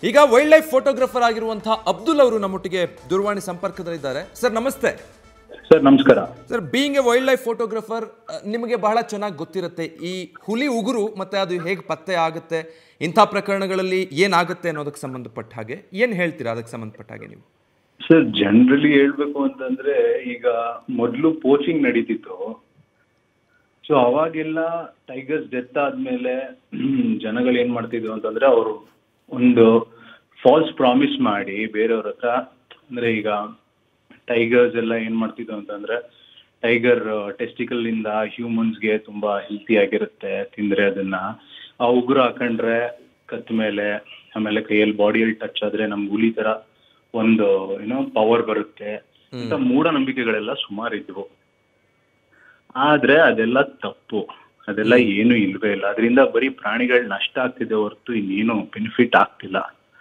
ಈಗ wild wildlife photographer ಆಗಿರುವಂತಹ ಅಬ್ದುಲ್ ಅವರು ನಮ್ಮೊಟ್ಟಿಗೆ ದೂರವಾಣಿ ಸಂಪರ್ಕದಲ್ಲಿದ್ದಾರೆ ಸರ್ ನಮಸ್ತೆ ಸರ್ ನಮಸ್ಕಾರ sir being a wildlife photographer ನಿಮಗೆ ಬಹಳ ಚೆನ್ನಾಗಿ ಗೊತ್ತಿರುತ್ತೆ ಈ ಹುಲಿ ಉಗುರು ಮತ್ತೆ ಅದು ಹೇಗೆ ಪತ್ತೆ ಆಗುತ್ತೆ ಇಂಥ ಪ್ರಕರಣಗಳಲ್ಲಿ ಏನಾಗುತ್ತೆ ಅನ್ನೋದಕ್ಕೆ ಸಂಬಂಧಪಟ್ಟ ಹಾಗೆ ಏನು ಹೇಳ್ತೀರಾ ಅದಕ್ಕೆ ಸಂಬಂಧಪಟ್ಟ ಹಾಗೆ ನೀವು ಸರ್ ಜನರಲಿ ಹೇಳ್ಬೇಕು ಅಂತಂದ್ರೆ ಈಗ ಮೊದಲು ಪೋಚಿಂಗ್ ನಡೀತಿತ್ತು ಸೊ ಅವಾಗೆಲ್ಲ ಟೈಗರ್ಸ್ ಡೆತ್ ಆದ್ಮೇಲೆ ಜನಗಳು ಏನ್ ಮಾಡ್ತಿದ್ರು ಅಂತಂದ್ರೆ ಅವರು ಒಂದು ಫಾಲ್ಸ್ ಪ್ರಾಮಿಸ್ ಮಾಡಿ ಬೇರೆಯವ್ರ ಹತ್ರ ಅಂದ್ರೆ ಈಗ ಟೈಗರ್ಸ್ ಎಲ್ಲ ಏನ್ ಮಾಡ್ತಿದ್ರು ಅಂತಂದ್ರೆ ಟೈಗರ್ ಟೆಸ್ಟಿಕಲ್ ಇಂದ ಹ್ಯೂಮನ್ಸ್ಗೆ ತುಂಬಾ ಹೆಲ್ತಿ ಆಗಿರುತ್ತೆ ತಿಂದ್ರೆ ಅದನ್ನ ಆ ಉಗುರು ಹಾಕೊಂಡ್ರೆ ಕತ್ ಮೇಲೆ ಆಮೇಲೆ ಕೈಯಲ್ಲಿ ಬಾಡಿಯಲ್ಲಿ ಟಚ್ ಆದ್ರೆ ನಮ್ಗೆ ಹುಲಿ ತರ ಒಂದು ಏನೋ ಪವರ್ ಬರುತ್ತೆ ಅಂತ ಮೂಢನಂಬಿಕೆಗಳೆಲ್ಲ ಸುಮಾರು ಇದ್ವು ಆದ್ರೆ ಅದೆಲ್ಲ ತಪ್ಪು ಅದೆಲ್ಲ ಏನು ಇಲ್ವೇ ಇಲ್ಲ ಅದರಿಂದ ಬರೀ ಪ್ರಾಣಿಗಳು ನಷ್ಟ ಆಗ್ತಿದೆ ಹೊರತು ಇನ್ನೇನು ಬೆನಿಫಿಟ್ ಆಗ್ತಿಲ್ಲ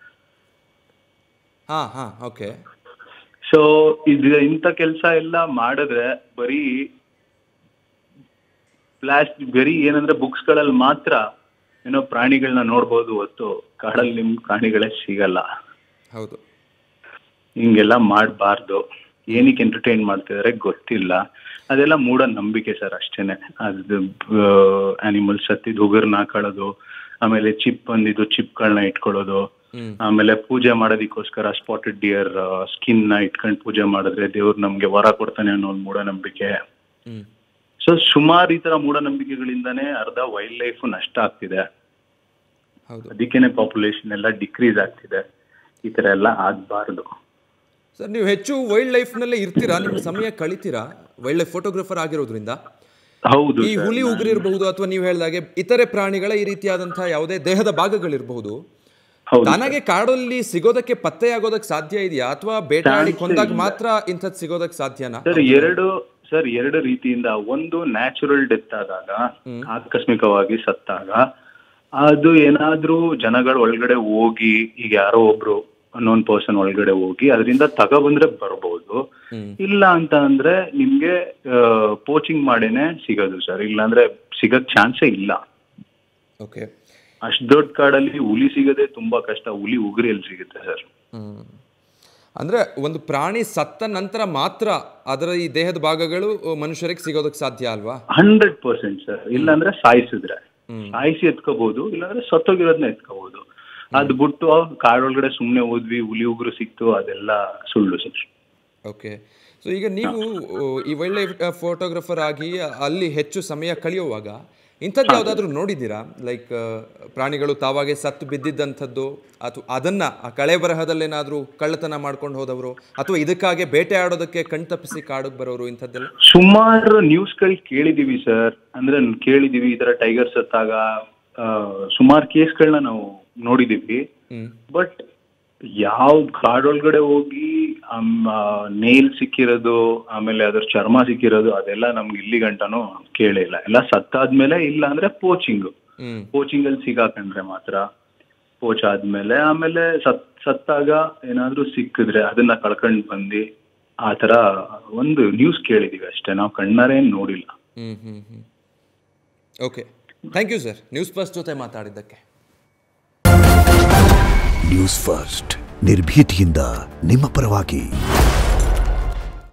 ಹಾ ಹಾ ಓಕೆ ಸೊ ಇದು ಇಂಥ ಕೆಲಸ ಎಲ್ಲ ಮಾಡಿದ್ರೆ ಬರೀ ಪ್ಲಾಸ್ಟ್ ಬರೀ ಏನಂದ್ರೆ ಬುಕ್ಸ್ ಗಳಲ್ಲಿ ಮಾತ್ರ ಏನೋ ಪ್ರಾಣಿಗಳನ್ನ ನೋಡ್ಬೋದು ಹೊತ್ತು ಕಾಡಲ್ಲಿ ನಿಮ್ ಪ್ರಾಣಿಗಳೇ ಸಿಗಲ್ಲ ಹೌದು ಹಿಂಗೆಲ್ಲ ಮಾಡಬಾರ್ದು ಏನಕ್ಕೆ ಎಂಟರ್ಟೈನ್ ಮಾಡ್ತಿದಾರೆ ಗೊತ್ತಿಲ್ಲ ಅದೆಲ್ಲ ಮೂಢ ನಂಬಿಕೆ ಸರ್ ಅಷ್ಟೇನೆ ಅದು ಆನಿಮಲ್ಸ್ ಸತ್ತಿದ್ ಉಗುರ್ನ ಹಾಕೊಳ್ಳೋದು ಆಮೇಲೆ ಚಿಪ್ ಬಂದಿದ್ದು ಚಿಪ್ಗಳನ್ನ ಇಟ್ಕೊಳ್ಳೋದು ಹ್ಮ್ ಆಮೇಲೆ ಪೂಜೆ ಮಾಡೋದಕ್ಕೋಸ್ಕರ ಸ್ಪಾಟೆಡ್ ಡಿಯರ್ ಸ್ಕಿನ್ ನ ಇಟ್ಕೊಂಡು ಪೂಜೆ ಮಾಡಿದ್ರೆ ದೇವ್ರು ನಮ್ಗೆ ವರ ಕೊಡ್ತಾನೆ ಅನ್ನೋ ಒಂದು ಮೂಢನಂಬಿಕೆ ಹ್ಮ್ ಸೊ ಸುಮಾರು ಈ ತರ ಮೂಢನಂಬಿಕೆಗಳಿಂದಾನೇ ಅರ್ಧ ವೈಲ್ಡ್ ಲೈಫ್ ನಷ್ಟ ಆಗ್ತಿದೆ ಹೌದು ಅದಕ್ಕೇನೆ ಪಾಪ್ಯುಲೇಷನ್ ಎಲ್ಲ ಡಿಕ್ರೀಸ್ ಆಗ್ತಿದೆ ಈ ತರ ಎಲ್ಲ ಆಗ್ಬಾರ್ದು ಸರ್ ನೀವು ಹೆಚ್ಚು ವೈಲ್ಡ್ ಲೈಫ್ನಲ್ಲೇ ಇರ್ತೀರಾ ನಿಮ್ಮ ಸಮಯ ಕಳಿತೀರಾ ವೈಲ್ಡ್ ಲೈಫ್ ಫೋಟೋಗ್ರಫರ್ ಆಗಿರೋದ್ರಿಂದ ಹೌದು ಈ ಹುಲಿ ಉಗುರು ಇರಬಹುದು ಅಥವಾ ನೀವು ಹೇಳಿದಾಗೆ ಇತರೆ ಪ್ರಾಣಿಗಳ ಈ ರೀತಿಯಾದಂತಹ ಯಾವುದೇ ದೇಹದ ಭಾಗಗಳಿರಬಹುದು ಹೌದು ತಾನಾಗೆ ಕಾಡಲ್ಲಿ ಸಿಗೋದಕ್ಕೆ ಪತ್ತೆಯಾಗೋದಕ್ಕೆ ಸಾಧ್ಯ ಇದೆಯಾ ಅಥವಾ ಬೇಟೆಯಾಡಿ ಕೊಂದಾಗ ಮಾತ್ರ ಇಂಥದ್ದು ಸಿಗೋದಕ್ಕೆ ಸಾಧ್ಯನಾ ಸರ್ ಎರಡು ಸರ್ ಎರಡು ರೀತಿಯಿಂದ ಒಂದು ನ್ಯಾಚುರಲ್ ಡೆತ್ ಆದಾಗ ಆಕಸ್ಮಿಕವಾಗಿ ಸತ್ತಾಗ ಅದು ಏನಾದ್ರೂ ಜನಗಳ ಒಳಗಡೆ ಹೋಗಿ ಈಗ ಯಾರೋ ಒಬ್ರು ಅನ್ನೋನ್ ಪರ್ಸನ್ ಒಳಗಡೆ ಹೋಗಿ ಅದರಿಂದ ತಗೊಬಂದ್ರೆ ಬರ್ಬೋದು ಹ್ಮ್. ಇಲ್ಲ ಅಂತ ಅಂದ್ರೆ ನಿಮ್ಗೆ ಪೋಚಿಂಗ್ ಮಾಡೇನೆ ಸಿಗೋದು ಸರ್ ಇಲ್ಲಾಂದ್ರೆ ಸಿಗಕ್ ಚಾನ್ಸೇ ಇಲ್ಲ ಓಕೆ ಅಷ್ಟ್ ದೊಡ್ಡ ಕಾಡಲ್ಲಿ ಹುಲಿ ಸಿಗದೆ ತುಂಬಾ ಕಷ್ಟ ಹುಲಿ ಉಗುರಿ ಎಲ್ಲಿ ಸಿಗುತ್ತೆ ಸರ್ ಹ್ಮ್ ಅಂದ್ರೆ ಒಂದು ಪ್ರಾಣಿ ಸತ್ತ ನಂತರ ಮಾತ್ರ ಅದರ ಈ ದೇಹದ ಭಾಗಗಳು ಮನುಷ್ಯರಿಗೆ ಸಿಗೋದಕ್ಕೆ ಸಾಧ್ಯ ಅಲ್ವಾ ಹಂಡ್ರೆಡ್ ಪರ್ಸೆಂಟ್ ಸರ್ ಇಲ್ಲಾಂದ್ರೆ ಸಾಯಿಸಿದ್ರೆ ಸಾಯಿಸಿ ಎತ್ಕೋಬಹುದು ಇಲ್ಲಾಂದ್ರೆ ಸತ್ತೋಗಿರೋದನ್ನ ಎತ್ಕೋಬಹುದು ಅದ್ ಬಿಟ್ಟು ಕಾಡೊಳಗಡೆ ಸುಮ್ನೆ ಹೋದ್ವಿ ಹುಲಿ ಉಗುರು ಸಿಕ್ತು ಅದೆಲ್ಲ ಸುಳ್ಳು ಸರ್ ಓಕೆ ಸೊ ಈಗ ನೀವು ಆ, ಈ ವೈಲ್ಡ್ ಲೈಫ್ ಫೋಟೋಗ್ರಫರ್ ಆಗಿ ಅಲ್ಲಿ ಹೆಚ್ಚು ಸಮಯ ಕಳೆಯುವಾಗ ಇಂಥದ್ದು ಯಾವುದಾದ್ರೂ ನೋಡಿದ್ದೀರಾ ಲೈಕ್ ಪ್ರಾಣಿಗಳು ತಾವಾಗೆ ಸತ್ತು ಬಿದ್ದಿದ್ದಂಥದ್ದು ಅಥವಾ ಅದನ್ನ ಆ ಕಳೆ ಬರಹದಲ್ಲೇನಾದ್ರೂ ಕಳ್ಳತನ ಮಾಡ್ಕೊಂಡು ಹೋದವರು ಅಥವಾ ಇದಕ್ಕಾಗೆ ಬೇಟೆ ಆಡೋದಕ್ಕೆ ಕಣ್ತಪ್ಪಿಸಿ ಕಾಡಿಗೆ ಬರೋರು ಇಂಥದ್ದೆಲ್ಲ ಸುಮಾರು ನ್ಯೂಸ್ ಗಳು ಕೇಳಿದೀವಿ ಸರ್ ಅಂದ್ರೆ ಕೇಳಿದೀವಿ ಈ ತರ ಟೈಗರ್ ಸತ್ತಾಗ ಸುಮಾರು ಕೇಸ್ಗಳನ್ನ ನಾವು ನೋಡಿದೀವಿ ಹ್ಮ್ ಬಟ್ ಯಾವ ಕಾಡೊಳಗಡೆ ಹೋಗಿ ನೇಲ್ ಸಿಕ್ಕಿರೋದು ಆಮೇಲೆ ಅದ್ರ ಚರ್ಮ ಸಿಕ್ಕಿರೋದು ಅದೆಲ್ಲ ನಮ್ಗೆ ಇಲ್ಲಿ ಗಂಟನೂ ಕೇಳಿಲ್ಲ ಎಲ್ಲ ಸತ್ತಾದ್ಮೇಲೆ ಇಲ್ಲ ಅಂದ್ರೆ ಪೋಚಿಂಗ್ ಹ್ಮ್ ಪೋಚಿಂಗ್ ಅಲ್ಲಿ ಸಿಗಾಕೊಂಡ್ರೆ ಮಾತ್ರ ಪೋಚ್ ಆದ್ಮೇಲೆ ಆಮೇಲೆ ಸತ್ ಸತ್ತಾಗ ಏನಾದ್ರೂ ಸಿಕ್ಕಿದ್ರೆ ಅದನ್ನ ಕಳ್ಕೊಂಡ್ ಬಂದು ಆ ತರ ಒಂದು ನ್ಯೂಸ್ ಕೇಳಿದೀವಿ ಅಷ್ಟೇ ನಾವು ಕಣ್ಣಾರೆ ಏನ್ ನೋಡಿಲ್ಲ hmm hmm hmm okay thank you sir news first ಜೊತೆ ಮಾತಾಡಿದ್ದಕ್ಕೆ ನ್ಯೂಸ್ ಫಸ್ಟ್ ನಿರ್ಭೀತಿಯಿಂದ ನಿಮ್ಮ ಪರವಾಗಿ